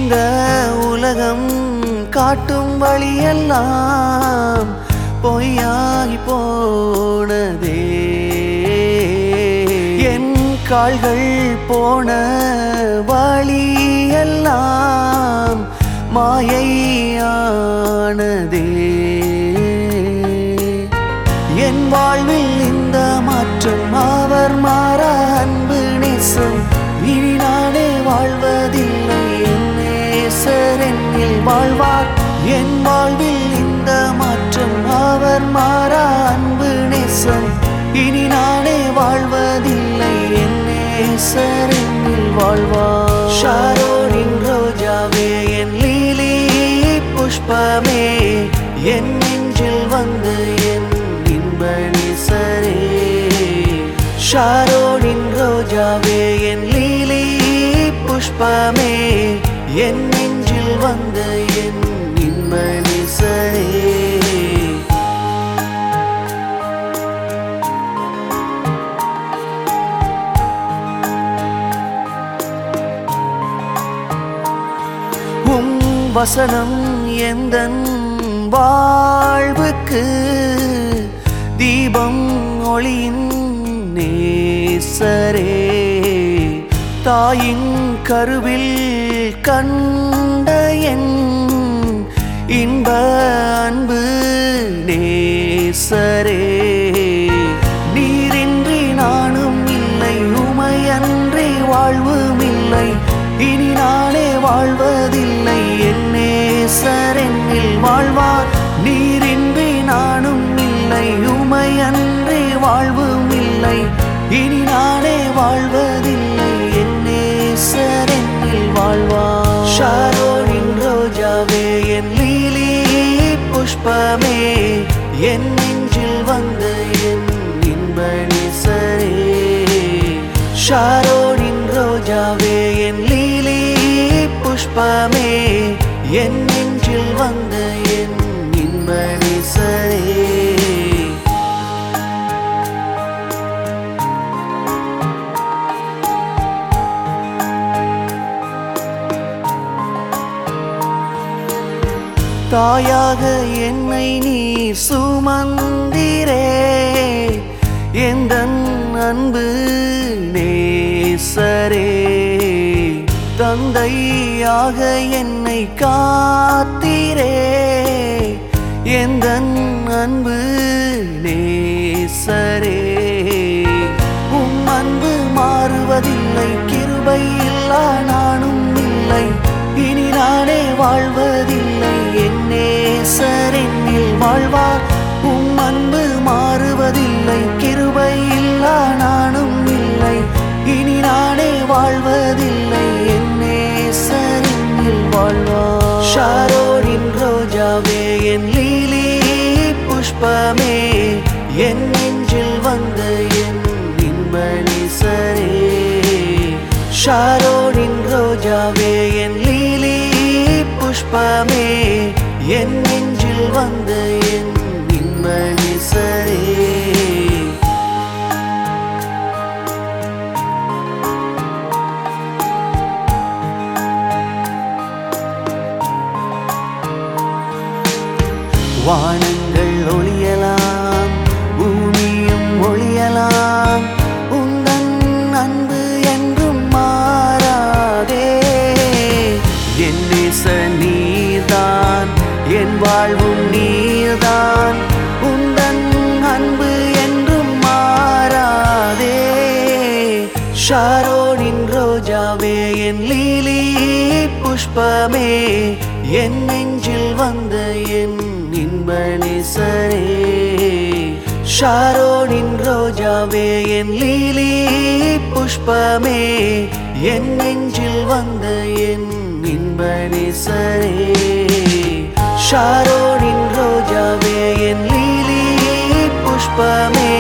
இந்த உலகம் காட்டும் வழியெல்லாம் பொய்யாகி போனதே என் கால்கள் போன வழியெல்லாம் மாயையானதே என் வாழ்வில் இந்த மாற்றம் அவர் மாறா அன்பு நேசம் இனி நானே வாழ்வதில்லை என் நேசர் என்னில் வாழ்வார் என் வாழ்வில் இந்த மாற்றம் அவர் மாறா அன்பு நேசம் இனி நானே வாழ்வதில்லை என் நேசர் என்னில் வாழ்வார் ஷாரோனின் ரோஜாவே என் லீலி புஷ்பமே என் நெஞ்சில் வந்து என் இன்ப நேசரே ஷாரோனின் ரோஜாவே என் லீலி புஷ்பமே என் நெஞ்சில் வந்து என் இன்ப நேசரே உம் வசனம் எந்தன் வாழ்வுக்கு தீபம் ஒளியின் நேசரே தாயின் கருவில் கண்ட என் இன்ப அன்பு நேசரே நீரின்றி நானும் இல்லை உமையன்றி வாழ்வும் இல்லை இனி நானே வாழ்வதில்லை என் நேசர் என்னில் வாழ்வார் நீரின்றி நானும் இல்லை உமையன்றி வாழ்வும் இல்லை இனி நானே வாழ்வதில்லை என் நேசர் என்னில் வாழ்வார் ஷாரோனின் ரோஜாவே என் லீலி புஷ்பமே என் நெஞ்சில் வந்து என் இன்ப நேசரே ஷாரோனின் ரோஜாவே என் லீலி புஷ்பமே என் நெஞ்சில் வந்து என் இன்ப நேசரே தாயாக என்னை நீர் சுமந்திரே எந்த அன்பு நேசரே தந்தையாக என்னை காத்தீரே எந்த அன்பு நேசரே உம் அன்பு மாறுவதில்லை கிருபை இல்லா நானும் இல்லை இனி நானே வாழ்வதில்லை என் நேசர் என்னில் வாழ்வார் உம் அன்பு மாறுவதில்லை கிருபை இல்லா நானும் இல்லை இனி நானே வாழ்வதில்லை என் நேசர் என்னில் வாழ்வார் ஷாரோனின் ரோஜாவே என் லீலி புஷ்பமே என் நெஞ்சில் வந்த என் இன்ப நேசரே ஷாரோனின் ரோஜாவே என் லீலி புஷ்பமே என் நெஞ்சில் வந்த என் இன்ப நேசரே வானங்கள் ஒளியலாம் பூமியும் ஒளியலாம் உந்தன் அன்பு என்றும் மாறாதே என் நேச நீர்தான் என் வாழ்வும் நீர்தான் உந்தன் அன்பு என்றும் மாறாதே ஷாரோனின் ரோஜாவே என் லீலி புஷ்பமே என் நெஞ்சில் வந்த என் இன்ப நேசரே ஷாரோனின் ரோஜாவே என் லீலி புஷ்பமே என் நெஞ்சில் வந்த என் இன்ப நேசரே ஷாரோனின் ரோஜாவே என் லீலி புஷ்பமே